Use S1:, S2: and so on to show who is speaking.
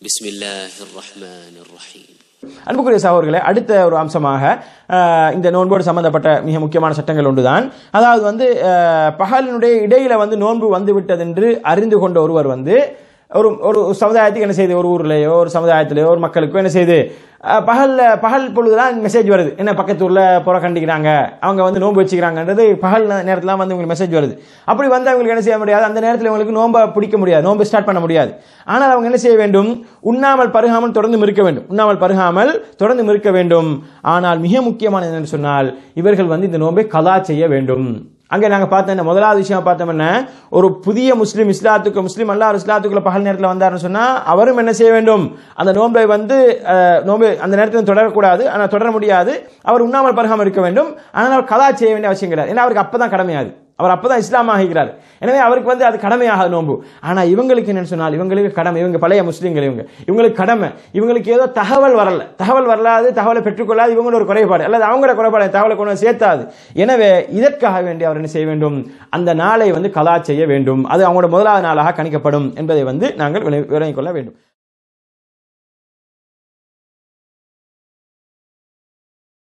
S1: بسم الله الرحمن الرحيم
S2: அன்புக்குரிய சகோதரர்களே அடுத்த ஒரு அம்சமாக அஹ், இந்த நோன்போடு சம்பந்தப்பட்ட மிக முக்கியமான சட்டங்கள் ஒன்றுதான் அதாவது வந்து அஹ், பகலினுடைய இடையில வந்து நோன்பு வந்து விட்டதென்று அறிந்து கொண்ட ஒருவர் வந்து ஒரு ஒரு சமுதாயத்துக்கு என்ன செய்யுது ஒரு ஊர்லயோ ஒரு சமுதாயத்திலேயோ ஒரு மக்களுக்கோ என்ன செய்யுது அஹ், பகல்ல பகல் பொழுதுதான் மெசேஜ் வருது என்ன பக்கத்து ஊர்ல புற கண்டிக்கிறாங்க அவங்க வந்து நோன்பு வச்சுக்கிறாங்கன்றது பகல் நேரத்துல வந்து உங்களுக்கு மெசேஜ் வருது அப்படி வந்து அவங்களுக்கு என்ன செய்ய முடியாது அந்த நேரத்தில் உங்களுக்கு நோன்பை பிடிக்க முடியாது நோன்பு ஸ்டார்ட் பண்ண முடியாது ஆனால் அவங்க என்ன செய்ய வேண்டும் உண்ணாமல் பருகாமல் தொடர்ந்து இருக்க வேண்டும் உண்ணாமல் பருகாமல் தொடர்ந்து இருக்க வேண்டும் ஆனால் மிக முக்கியமானது என்னன்னு சொன்னால் இவர்கள் வந்து இந்த நோன்பை கலா செய்ய வேண்டும் அங்கே நாங்கள் பார்த்தோம் என்ன முதலாவது விஷயம் பார்த்தோம் என்ன ஒரு புதிய முஸ்லீம் இஸ்லாத்துக்கு முஸ்லீம் அல்லாஹ் இஸ்லாத்துக்குள்ள பகல் நேரத்தில் வந்தாருன்னு சொன்னா அவரும் என்ன செய்ய வேண்டும் அந்த நோன்பை வந்து அஹ், நோன்பு அந்த நேரத்தில் தொடரக்கூடாது ஆனால் தொடர முடியாது அவர் உண்ணாமல் பருகாமல் இருக்க வேண்டும் ஆனால் அவர் கலா செய்ய வேண்டிய அவசியம் கிடையாது ஏன்னா அவருக்கு அப்பதான் கடமையாது அவர் அப்பதான் இஸ்லாம் ஆகிறார் எனவே அவருக்கு வந்து அது கடமையாக நோன்பு ஆனா இவங்களுக்கு என்னன்னு சொன்னால் இவங்களுக்கு கடமை இவங்க பழைய முஸ்லீம்கள் இவங்க இவங்களுக்கு கடமை இவங்களுக்கு ஏதோ தகவல் வரல தகவல் வரலாது தகவலை பெற்றுக்கொள்ளாது இவங்களோட ஒரு குறைபாடு அல்லது அவங்களோட குறைபாடு தகவலை கொண்டு வந்து சேர்த்தாது எனவே இதற்காக வேண்டி அவர் என்ன செய்ய வேண்டும் அந்த நாளை வந்து கலா செய்ய வேண்டும் அது அவங்களோட முதலாவது நாளாக கணிக்கப்படும் என்பதை வந்து நாங்கள் விளங்கிக் கொள்ள வேண்டும்